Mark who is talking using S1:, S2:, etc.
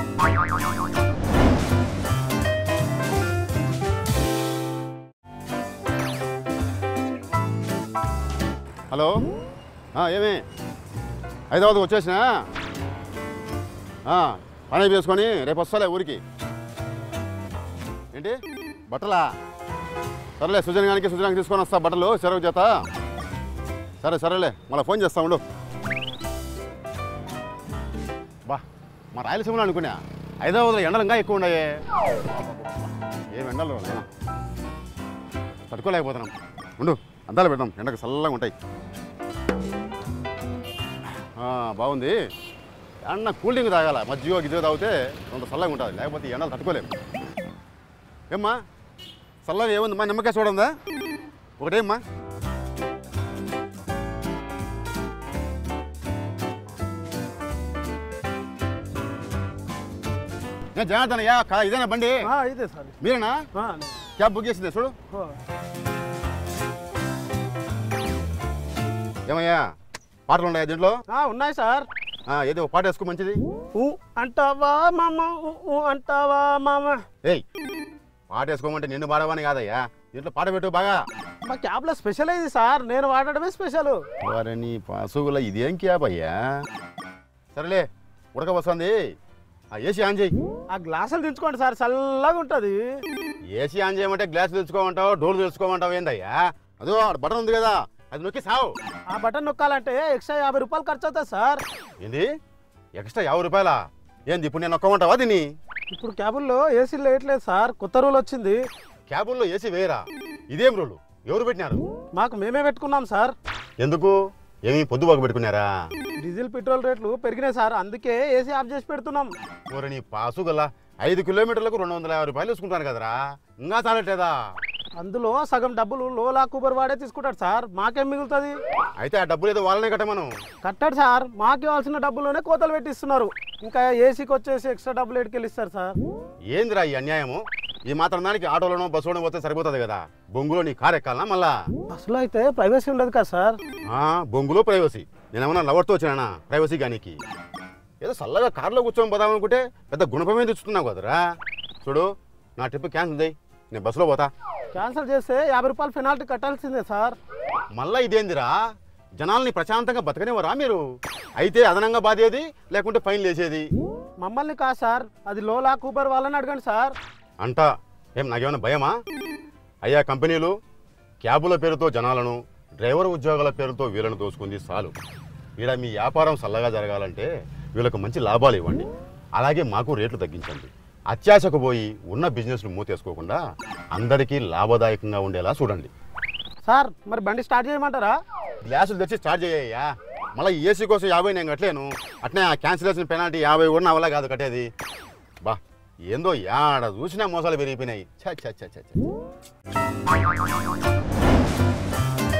S1: Hello ఆ, ఏమి హైదరాబాద్ వచ్చేసినా ఆ, పని చేసుకొని రేపు వస్తాలే ఊరికి ఏంటి బట్టలా సరేలే సుజన్ గానికి సుజనానికి తీసుకొని వస్తా బట్టలు చెరువు చేత సరే సరేలే మళ్ళీ ఫోన్ చేస్తా ఉండు బా మా రాయలసీమలో అనుకున్నా హైదరాబాద్లో ఎండలు ఇంకా ఎక్కువ ఉన్నాయే ఏం ఎండలు నాయనా. తట్టుకోలేకపోతున్నాం ఉండు అందాలు పెడదాం ఎండకు చల్లగా ఉంటాయి ఆ, బాగుంది అన్న కూల్ డ్రింక్ తాగాల మజ్జిగో గిజ్జో తాగితే కొంత చల్లగా ఉంటుంది లేకపోతే ఈ ఎండలు తట్టుకోలేము ఏమ్మా చల్లగా ఏముంది మా నిమ్మకాయ చూడందా ఒకటేమ్మా నేను జనార్దన్ అయ్యా కా- ఇదేనా బండి
S2: ఆ, ఇదే సార్
S1: మీరేనా
S2: ఆ,
S1: క్యాబ్ బుక్ చేసిందే చూడు
S2: ఓ.
S1: ఏమయ్యా పాటలు ఉన్నాయా దీంట్లో
S2: ఆ, ఉన్నాయి సార్
S1: ఆ, ఏదో ఒక పాట వేసుకో మంచిది
S2: ఊ అంటావా మామ ఊ, ఊ అంటావా మామ
S1: ఏయ్ పాట వేసుకోమంటే నిన్ను పాడవని కాదయ్యా దీంట్లో పాట పెట్టు బాగా
S2: మా క్యాబ్లో స్పెషల్ ఇది సార్ నేను వాడడమే స్పెషల్
S1: వారని పశువుల ఇదేం క్యాబ్ అయ్యా సరేలే ఉడక వస్తుంది ఆ ఏసీ ఆన్ చేయి
S2: ఆ గ్లాసులు దించుకోండి సార్ చల్లగా ఉంటుంది
S1: ఏసీ ఆన్ చేయమంటే గ్లాస్ తెలుసుకోమంటావు డోర్ తెలుసుకోమంటావు ఏందయ్యా అదో ఆడ బటన్ ఉంది కదా అది నొక్కి సావు
S2: ఆ బటన్ నొక్కాలంటే ఎక్స్ట్రా యాభై రూపాయలు ఖర్చు అవుతుంది సార్
S1: ఏంది ఎక్స్ట్రా యాభై రూపాయలా ఏంది ఇప్పుడు నేను నొక్కమంటావా దీన్ని
S2: ఇప్పుడు క్యాబుల్లో ఏసీ లేట్లేదు సార్ కొత్త రూల్ వచ్చింది
S1: క్యాబుల్లో ఏసీ వేయరా ఇదేం రోలు ఎవరు పెట్టినారు
S2: మాకు మేమే పెట్టుకున్నాం సార్
S1: ఎందుకు ఏమి పొద్దుబాకు పెట్టుకున్నారా
S2: డీజిల్ పెట్రోల్ రేట్లు పెరిగినాయి సార్ అందుకే ఏసీ ఆఫ్ చేసి పెడుతున్నాం
S1: మరి నీ పాసు గల ఐదు కిలోమీటర్లకు రెండు వందల యాభై రూపాయలు తీసుకుంటాను కదరా ఇంకా చాలట్లేదా
S2: అందులో సగం డబ్బులు లోలా కూబర్ వాడే తీసుకుంటాడు సార్ మాకేం మిగులుతుంది
S1: అయితే ఆ డబ్బులు ఏదో వాళ్ళనే కట్టమను
S2: కట్టాడు సార్ మాకు ఇవ్వాల్సిన డబ్బులోనే కోతలు పెట్టిస్తున్నారు ఇంకా ఏసీకి వచ్చేసి ఎక్స్ట్రా డబ్బులు ఎట్టుకెళ్ళిస్తారు సార్
S1: ఏందిరా ఈ అన్యాయము ఈ మాత్రం దానికి ఆటోలోనో బస్సులోనో పోతే సరిపోతుంది కదా బొంగులో నీ కారు ఎక్కాలనా మళ్ళా
S2: బస్సులో అయితే ప్రైవసీ ఉండదు కదా సార్
S1: ఆ, బొంగులో ప్రైవసీ నేనేమన్నా లవర్తో వచ్చినానా ప్రైవసీ గానికి ఏదో చల్లగా కారులో కూర్చొని పోదాం అనుకుంటే పెద్ద గుణపమే తెచ్చుతున్నావు కదరా చూడు నా ట్రిప్ క్యాన్సిల్ చేయి నేను బస్సులో పోతా
S2: క్యాన్సిల్ చేస్తే యాభై రూపాయలు పెనాల్టీ కట్టాల్సిందే సార్
S1: మళ్ళా ఇదేందిరా జనాల్ని ప్రశాంతంగా బతకనివ్వరా మీరు అయితే అదనంగా బాధేది లేకుంటే ఫైన్ వేసేది
S2: మమ్మల్ని కాదు సార్ అది లోలా కూబర్ వాళ్ళని అడగండి సార్
S1: అంట ఏం నాకేమైనా భయమా అయ్యా కంపెనీలు క్యాబుల పేరుతో జనాలను డ్రైవర్ ఉద్యోగాల పేరుతో వీళ్ళను దోసుకుంది చాలు ఈడ మీ వ్యాపారం చల్లగా జరగాలంటే వీళ్ళకు మంచి లాభాలు ఇవ్వండి అలాగే మాకు రేట్లు తగ్గించండి అత్యాశకు పోయి ఉన్న బిజినెస్ను మూతేసుకోకుండా అందరికీ లాభదాయకంగా ఉండేలా చూడండి
S2: సార్ మరి బండి స్టార్ట్ చేయమంటారా
S1: గ్లాసులు తెచ్చి స్టార్ట్ చేయ్యా మళ్ళీ ఏసీ కోసం యాభై నేను కట్టలేను అట్నే ఆ క్యాన్సిలేషన్ పెనాల్టీ యాభై కూడా నా వల్ల కాదు కట్టేది బా ఏందో యాడ చూసినా మోసాలు పెరిగిపోయినాయి ఛ ఛ ఛ ఛ ఛ.